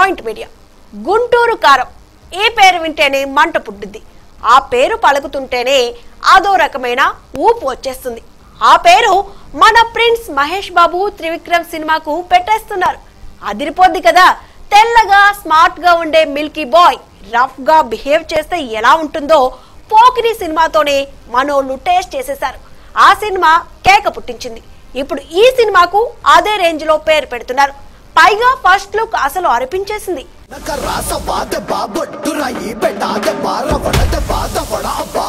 point media Guntur కారం ఈ పేరు వింటేనే మంట పుట్టుద్ది ఆ పేరు పలుకుతుంటేనే అదో రకమైన ఊపు వచ్చేస్తుంది ఆ పేరు మన ప్రిన్స్ మహేష్ బాబు త్రివిక్రమ్ సినిమాకు పెట్టేస్తున్నారు అదిరిపోద్ది కదా తెల్లగా స్మార్ట్ గా ఉండే మిల్కీ బాయ్ రఫ్ గా బిహేవ్ చేస్తే ఎలా ఉంటుందో పోకిరి సినిమాతోనే మనోళ్ళు టేస్ట్ చేసేశారు ఆ సినిమా కేక పుట్టించింది ఇప్పుడు ఈ సినిమాకు అదే రేంజ్ లో పేరు పెడుతున్నారు పైగా ఫస్ట్ లుక్ అసలు అనిపించేసింది ನಕ ರಾಸವಾದ ಬಾ ಬೊಟ್ಟು ರಾಯಿ ಬೆಟ್ಟಾದ ಬಾರ ಒಡದ ಬಾದ ಒಡ ಬಾ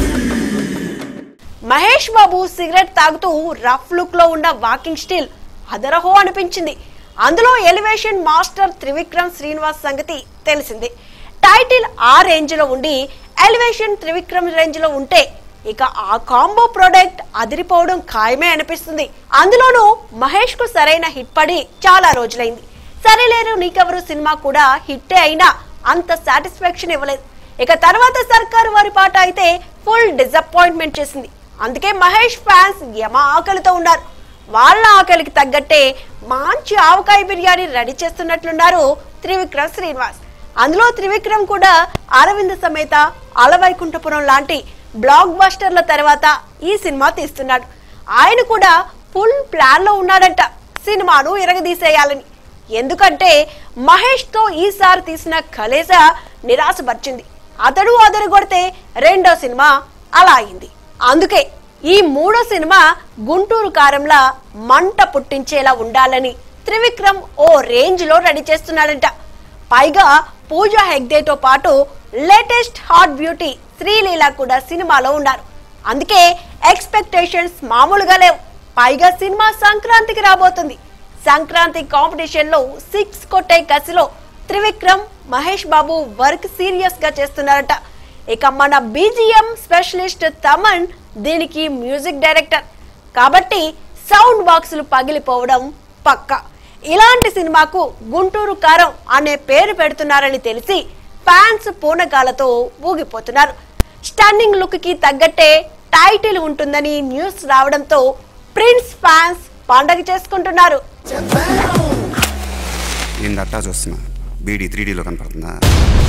మహేష్ బాబు సిగరెట్ తాగుతూ రఫ్ లుక్ లో ఉన్న వాకింగ్ స్టిల్ అదరహో అనిపించింది అందులో ఎలివేషన్ మాస్టర్ త్రివిక్రమ్ శ్రీనివాస్ సంగతి తెలిసింది టైటిల్ ఆ రేంజ్ లో ఉండి ఎలివేషన్ త్రివిక్రమ్ రేంజ్ లో ఉంటే ఇక ఆ కాంబో ప్రోడక్ట్ అదిరిపోవడం ఖాయమే అనిపిస్తుంది అందులోనూ మహేష్ కు సరైన హిట్ పడి చాలా రోజులైంది సరేలేరు నీకెవరు సినిమా కూడా హిట్టే అయినా అంత సాటిస్ఫాక్షన్ ఇవ్వలేదు ఇక తర్వాత సర్కారు వారి పాట అయితే ఫుల్ డిసప్పాయింట్మెంట్ చేసింది అందుకే మహేష్ ఫ్యాన్స్ యమ ఆకలితో ఉన్నారు వాళ్ళ ఆకలికి తగ్గట్టే మంచి ఆవకాయ బిర్యానీ రెడీ చేస్తున్నట్లున్నారు త్రివిక్రమ్ శ్రీనివాస్ అందులో త్రివిక్రమ్ కూడా అరవింద సమేత అలవైకుంఠపురం లాంటి బ్లాక్ బస్టర్ల తర్వాత ఈ సినిమా తీస్తున్నాడు ఆయన కూడా ఫుల్ ప్లాన్ లో ఉన్నాడంట సినిమాను ఇరగదీసేయాలని ఎందుకంటే మహేష్ తో ఈసారి తీసిన కలేస నిరాశపరిచింది అతడు అదరు కొడితే రెండో సినిమా అలా అయింది అందుకే ఈ మూడో సినిమా గుంటూరు కారంలా మంట పుట్టించేలా ఉండాలని త్రివిక్రమ్ ఓ రేంజ్ లో రెడీ చేస్తున్నాడంట పైగా పూజా హెగ్దేతో పాటు లేటెస్ట్ హాట్ బ్యూటీ శ్రీలీల కూడా సినిమాలో ఉన్నారు అందుకే ఎక్స్పెక్టేషన్స్ మామూలుగా లేవు పైగా సినిమా సంక్రాంతికి రాబోతుంది సంక్రాంతి కాంపిటీషన్ లో సిక్స్ కొట్టే కసిలో త్రివిక్రమ్ మహేష్ బాబు వర్క్ సీరియస్ గా చేస్తున్నారట ఇక మన బీజిఎం స్పెషలిస్ట్ తమన్ దీనికి మ్యూజిక్ డైరెక్టర్ కాబట్టి సౌండ్ బాక్సులు పగిలిపోవడం పక్కా ఇలాంటి సినిమాకు గుంటూరు కారం అనే పేరు పెడుతున్నారని తెలిసి ఫ్యాన్స్ పూనకాలతో ఊగిపోతున్నారు స్టన్నింగ్ లుక్ కి తగ్గట్టే టైటిల్ ఉంటుందని న్యూస్ రావడంతో ప్రిన్స్ ఫ్యాన్స్ పండగ చేసుకుంటున్నారు ఏందట్టా చూస్తున్నా బీడీ త్రీ డీలో కనపడుతుందా